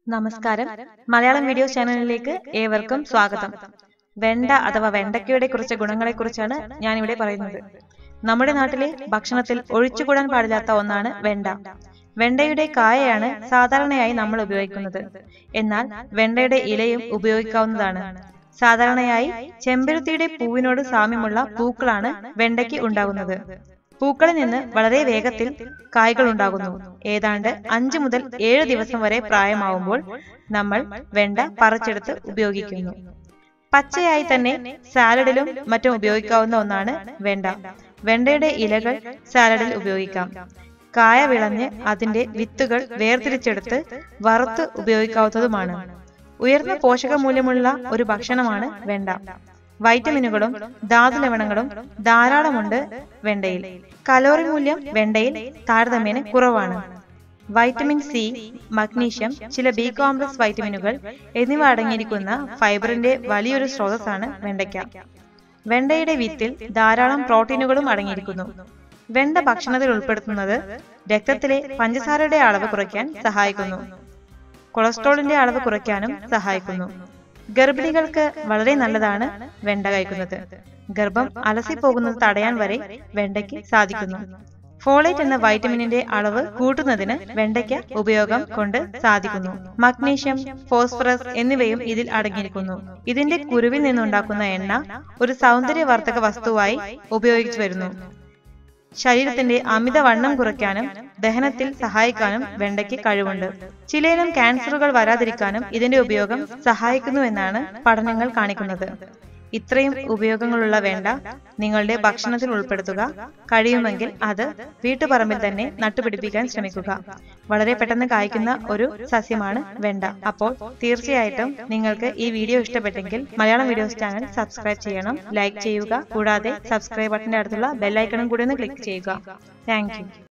നമസ്കാരം മലയാളം വീഡിയോ ചാനലിലേക്ക് ഏവർക്കും സ്വാഗതം വെണ്ട അഥവാ വെണ്ടയ്ക്കയുടെ കുറച്ച് ഗുണങ്ങളെക്കുറിച്ചാണ് ഞാനിവിടെ പറയുന്നത് നമ്മുടെ നാട്ടിലെ ഭക്ഷണത്തിൽ ഒഴിച്ചുകൂടാൻ പാടില്ലാത്ത ഒന്നാണ് വെണ്ട വെണ്ടയുടെ കായയാണ് സാധാരണയായി നമ്മൾ ഉപയോഗിക്കുന്നത് എന്നാൽ വെണ്ടയുടെ ഇലയും ഉപയോഗിക്കാവുന്നതാണ് സാധാരണയായി ചെമ്പരത്തിയുടെ പൂവിനോട് സാമ്യമുള്ള പൂക്കളാണ് വെണ്ടയ്ക്ക് ഉണ്ടാകുന്നത് പൂക്കളിൽ നിന്ന് വളരെ വേഗത്തിൽ കായ്കൾ ഉണ്ടാകുന്നു ഏതാണ്ട് അഞ്ചു മുതൽ ഏഴ് ദിവസം വരെ പ്രായമാവുമ്പോൾ നമ്മൾ വെണ്ട പറിച്ചെടുത്ത് ഉപയോഗിക്കുന്നു പച്ചയായി തന്നെ സാലഡിലും മറ്റും ഉപയോഗിക്കാവുന്ന ഒന്നാണ് വെണ്ട വെണ്ടയുടെ ഇലകൾ സാലഡിൽ ഉപയോഗിക്കാം കായ വിളഞ്ഞ് അതിന്റെ വിത്തുകൾ വേർതിരിച്ചെടുത്ത് വറുത്ത് ഉപയോഗിക്കാവുന്നതുമാണ് ഉയർന്ന പോഷകമൂല്യമുള്ള ഒരു ഭക്ഷണമാണ് വെണ്ട വൈറ്റമിനുകളും ധാതുലവണങ്ങളും ധാരാളമുണ്ട് വെണ്ടയിൽ കലോറി മൂല്യം വെണ്ടയിൽ താരതമ്യേന കുറവാണ് വൈറ്റമിൻ സി മഗ്നീഷ്യം ചില ബി കോംപ്ലക്സ് വൈറ്റമിനുകൾ എന്നിവ അടങ്ങിയിരിക്കുന്ന ഫൈബറിന്റെ വലിയൊരു സ്രോതസ്സാണ് വെണ്ടയ്ക്ക വെണ്ടയുടെ വിത്തിൽ ധാരാളം പ്രോട്ടീനുകളും അടങ്ങിയിരിക്കുന്നു വെണ്ട ഭക്ഷണത്തിൽ ഉൾപ്പെടുത്തുന്നത് രക്തത്തിലെ പഞ്ചസാരയുടെ അളവ് കുറയ്ക്കാൻ സഹായിക്കുന്നു കൊളസ്ട്രോളിന്റെ അളവ് കുറയ്ക്കാനും സഹായിക്കുന്നു ഗർഭിണികൾക്ക് വളരെ നല്ലതാണ് വെണ്ട കഴിക്കുന്നത് ഗർഭം അലസിപ്പോകുന്നത് തടയാൻ വരെ വെണ്ടയ്ക്ക് സാധിക്കുന്നു ഫോളേറ്റ് എന്ന വൈറ്റമിനിന്റെ അളവ് കൂട്ടുന്നതിന് വെണ്ടയ്ക്ക ഉപയോഗം കൊണ്ട് സാധിക്കുന്നു മഗ്നീഷ്യം ഫോസ്ഫറസ് എന്നിവയും ഇതിൽ അടങ്ങിയിരിക്കുന്നു ഇതിന്റെ കുരുവിൽ നിന്നുണ്ടാക്കുന്ന എണ്ണ ഒരു സൗന്ദര്യവർദ്ധക വസ്തുവായി ഉപയോഗിച്ചു വരുന്നു ശരീരത്തിന്റെ അമിതവണ്ണം കുറയ്ക്കാനും ദഹനത്തിൽ സഹായിക്കാനും വെണ്ടയ്ക്ക് കഴിവുണ്ട് ചിലയിനം ക്യാൻസറുകൾ വരാതിരിക്കാനും ഇതിന്റെ ഉപയോഗം സഹായിക്കുന്നുവെന്നാണ് പഠനങ്ങൾ കാണിക്കുന്നത് ഇത്രയും ഉപയോഗങ്ങളുള്ള വേണ്ട നിങ്ങളുടെ ഭക്ഷണത്തിൽ ഉൾപ്പെടുത്തുക കഴിയുമെങ്കിൽ അത് വീട്ടുപറമ്പിൽ തന്നെ നട്ടുപിടിപ്പിക്കാൻ ശ്രമിക്കുക വളരെ പെട്ടെന്ന് കായ്ക്കുന്ന ഒരു സസ്യമാണ് വെണ്ട അപ്പോൾ തീർച്ചയായിട്ടും നിങ്ങൾക്ക് ഈ വീഡിയോ ഇഷ്ടപ്പെട്ടെങ്കിൽ മലയാളം വീഡിയോസ് ചാനൽ സബ്സ്ക്രൈബ് ചെയ്യണം ലൈക്ക് ചെയ്യുക കൂടാതെ സബ്സ്ക്രൈബ് ബട്ടന്റെ അടുത്തുള്ള ബെല്ലൈക്കണും കൂടി ഒന്ന് ക്ലിക്ക് ചെയ്യുക താങ്ക്